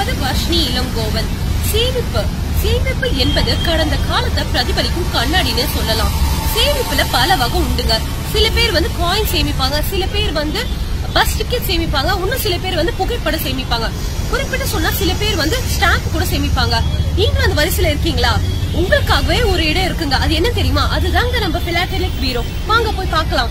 அது வர்ஷினி இளங்கோவன் சேமிப்பு சேமிப்பு என்பது கடந்த காலத்தை பிரதிபலிக்கும் கண்ணாடின்னு சொல்லலாம் சேமிப்புல பல வகை உண்டுங்க சில பேர் வந்து காயின் சேமிப்பாங்க சில பேர் வந்து பஸ் டிக்கெட் சேமிப்பாங்க இன்னும் சில பேர் வந்து புகைப்படம் சேமிப்பாங்க குறிப்பிட்டு சொன்னா சில பேர் வந்து ஸ்டாம்ப் கூட சேமிப்பாங்க நீங்களும் அந்த வரிசையில இருக்கீங்களா உங்களுக்காகவே ஒரு இடம் இருக்குங்க அது என்ன தெரியுமா அதுதாங்க நம்ம பிலாட்டலிக் பீரோ வாங்க போய் பார்க்கலாம்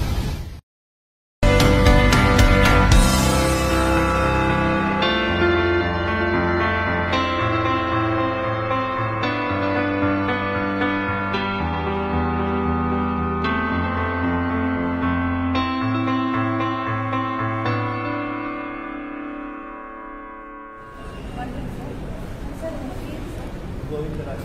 கோவிந்தராஜ்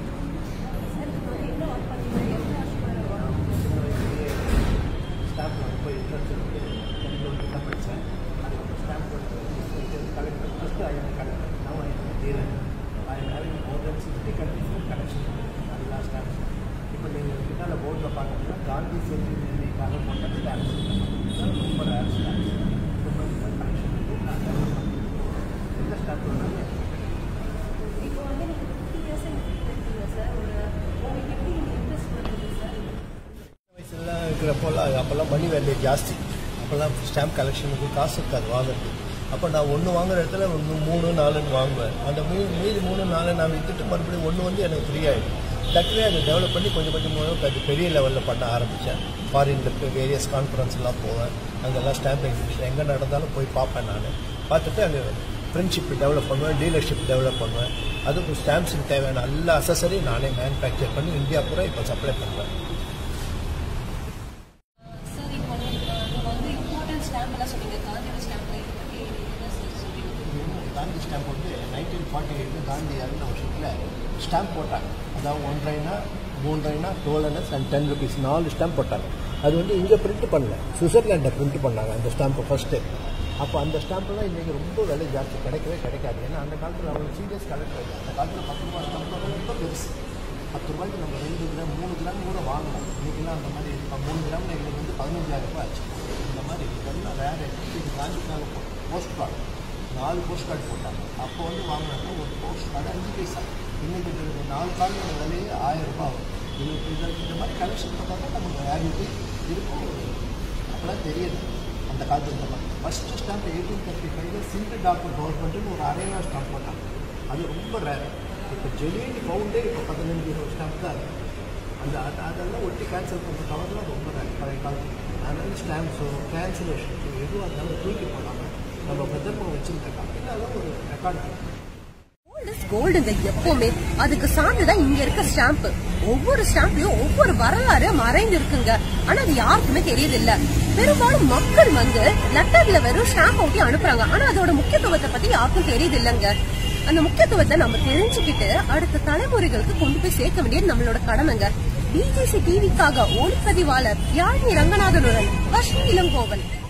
ஸ்டாம்ப் ரொம்ப இன்ட்ரெஸ்ட் இருக்கு எனக்கு தான் படித்தேன் அதுக்கு stamp collect first I am collect now I am dealer I am having more then sixty collection collection எல்லா ஸ்டாம்ப்ஸ் இப்போ நீங்கள் பின்னால் போர்டில் பார்த்தீங்கன்னா காந்தி செல்வி நினைவுக்காக போட்ட ஸ்டாம்ப்ஸ் ரொம்ப ரேர் ஸ்டாம்ப்ஸ் ரொம்ப கலெக்ஷன் வந்து நான் develop பண்ணேன். எந்த ஸ்டாம்ப் வேணாலும் இப்போ வந்து நீங்க ஃபிஃப்டி இயர்ஸ் இருக்கீங்க சார் ஒரு உங்களுக்கு எப்படி இன்ட்ரெஸ்ட் வருது சார் வயசுலாம் இருக்கிறப்போலாம் அப்போல்லாம் மணி வேல்யூ ஜாஸ்தி அப்போல்லாம் ஸ்டாம்ப் கலெக்ஷனுக்கு காசு இருக்காது வாங்குறது அப்போ நான் ஒன்று வாங்குற இடத்துல ஒன்று மூணு நாலுன்னு வாங்குவேன் அந்த மீ மீதி மூணு நாலு நான் விற்றுட்டு மறுபடியும் ஒன்று வந்து எனக்கு ஃப்ரீ ஆகிடும் டக்குவே அதை டெவலப் பண்ணி கொஞ்சம் கொஞ்சம் அது பெரிய லெவலில் பண்ண ஆரம்பித்தேன் ஃபாரினில் போய் வேரியஸ் கான்ஃபரன்ஸ்லாம் போவேன் அங்கெல்லாம் ஸ்டாம்ப் எக்ஸிபிஷன் எங்கே நடந்தாலும் போய் பார்ப்பேன் நான் பார்த்துட்டு அங்கே ஃப்ரெண்ட்ஷிப் டெவலப் பண்ணுவேன் டீலர்ஷிப் டெவலப் பண்ணுவேன் அதுக்கு ஸ்டாம்ப்ஸுக்கு தேவையான எல்லா அசசரியும் நானே மேனுஃபேக்சர் பண்ணி இந்தியா பூரா இப்போ சப்ளை பண்ணுறேன் சார் இப்போ நீங்க வந்து இம்பார்ட்டன்ட் ஸ்டாம்ப் எல்லாம் சொன்னீங்க காந்தியோட ஸ்டாம்ப் இதை பற்றி என்ன சார் சொல்றீங்க காந்தி ஸ்டாம்ப் வந்து நைன்டீன் ஃபார்ட்டி எயிட் காந்தி அருண் வருஷத்தில் ஸ்டாம்ப் போட்டாங்க அதாவது ஒன்றைனா மூன்றைனா twelve and and ten rupees நாலு ஸ்டாம்ப் போட்டாங்க அது வந்து இங்கே பிரிண்ட் பண்ணல சுவிட்சர்லாண்டில் பிரிண்ட் பண்ணாங்க அந்த ஸ்டாம்பை ஃபஸ்ட்டு அப்போ அந்த ஸ்டாம்பெல்லாம் இன்றைக்கி ரொம்ப விலை ஜாஸ்தி கிடைக்கவே கிடைக்காது ஏன்னா அந்த காலத்தில் அவங்க சீரியஸ் கலெக்டர் அந்த காலத்தில் பத்து ரூபா ஸ்டாம்ப் ரொம்ப பெருசு பத்து ரூபாய்க்கு நம்ம ரெண்டு கிராம் மூணு கிராம் கூட வாங்கலாம் இன்றைக்கெல்லாம் அந்த மாதிரி இப்போ மூணு கிராமில் எங்களுக்கு வந்து பதினஞ்சாயிரம் ரூபாய் ஆச்சு இந்த மாதிரி இதெல்லாம் வேறு இது காந்திக்காக போஸ்ட் கார்டு நாலு போஸ்ட் கார்டு போட்டாங்க அப்போ வந்து வாங்கினாங்க ஒரு போஸ்ட் கார்டு அஞ்சு பைசா இன்னைக்கு இந்த நாலு கார்டோட விலையே ஆயிரம் ரூபாய் ஆகும் இது இது இந்த மாதிரி கலெக்ஷன் பார்த்தா நமக்கு வேல்யூட்டி இருக்கும் அப்போலாம் தெரியுது அந்த காலத்துல இந்த மாதிரி ஃபஸ்ட்டு ஸ்டாம்ப் எயிட்டீன் தேர்ட்டி ஃபைவ்ல சிங்கிள் டாக்டர் கவர்மெண்ட்டுன்னு ஒரு அரைனா ஸ்டாம்ப் போட்டாங்க அது ரொம்ப ரேர் இப்போ ஜெலியன் பவுண்டே இப்போ பதினஞ்சு இருபது ஸ்டாம்ப் தான் இருக்கு அந்த அது- அதெல்லாம் ஒட்டி கேன்சல் பண்ணுற கவர்லாம் ரொம்ப ரேர் பழைய காலத்தில் அதனால ஸ்டாம்ப்ஸோ கேன்சலேஷன்ஸோ எதுவாக இருந்தாலும் தூக்கி போடாமல் நம்ம பத்திரமா வச்சுருக்காங்க இதெல்லாம் ஒரு ரெக்கார்டு கோல்டு இஸ் கோல்டுங்க எப்பவுமே அதுக்கு சான்றுதான் இங்க இருக்க ஸ்டாம்ப் ஒவ்வொரு ஸ்டாம்ப்லயும் ஒவ்வொரு வரலாறு மறைந்து இருக்குங்க ஆனா அது யாருக்குமே தெரியுது இல்ல பெரும்பாலும் மக்கள் வந்து லெட்டர்ல வெறும் ஸ்டாம்ப் ஒட்டி அனுப்புறாங்க ஆனா அதோட முக்கியத்துவத்தை பத்தி யாருக்கும் தெரியுது இல்லங்க அந்த முக்கியத்துவத்தை நம்ம தெரிஞ்சுக்கிட்டு அடுத்த தலைமுறைகளுக்கு கொண்டு போய் சேர்க்க வேண்டியது நம்மளோட கடமைங்க பிஜிசி டிவிக்காக ஒளிப்பதிவாளர் யாழினி ரங்கநாதனுடன் வர்ஷினி இளங்கோவன்